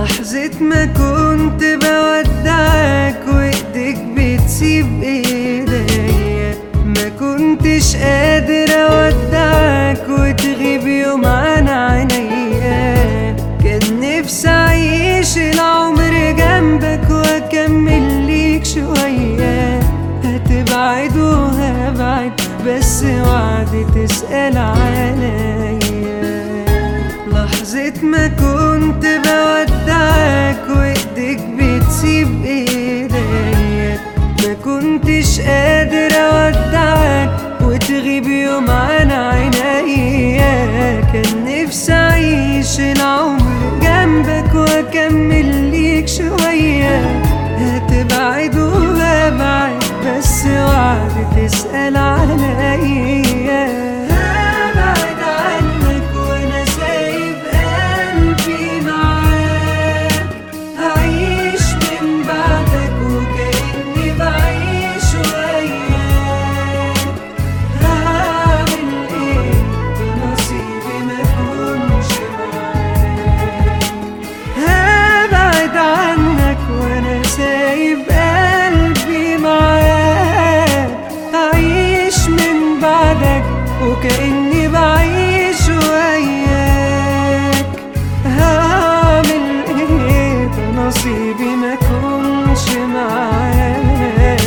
لحظة ما كنت بودعك وايديك بتسيب ايديا ما كنتش قادر اودعك وتغيب يوم عن عينيا كان نفسي اعيش العمر جنبك واكمل ليك شوية هتبعد وهبعد بس وعد تسأل عليا لحظة ما كنت بودعك وايديك بتسيب ايديا ما كنتش قادر اودعك وتغيب يوم عن عينيا كان نفسي اعيش العمر جنبك واكمل ليك شوية هتبعد وهبعد بس وعد تسأل عليا هبعد عنك وانا سايب قلبي معاك هعيش من بعدك وكأني بعيش وياك هعمل ايه بنصيبي ما كنش معاك هبعد عنك وانا سايب قلبي معاك هعيش من بعدك وكأني بعيش وياك هعمل ايه ده نصيبي ما كنش معاك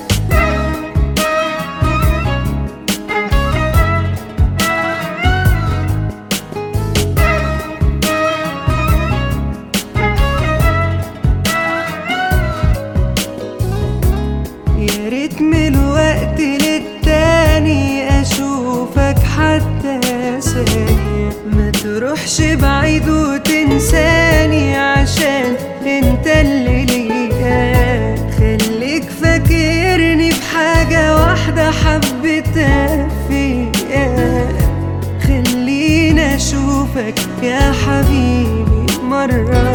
يا ريت من الوقت للتاني اشوفك حتى ثانية ما تروحش بعيد وتنساني عشان انت اللي ليا خليك فاكرني بحاجة واحدة حبيتها فيا خليني اشوفك يا حبيبي مرة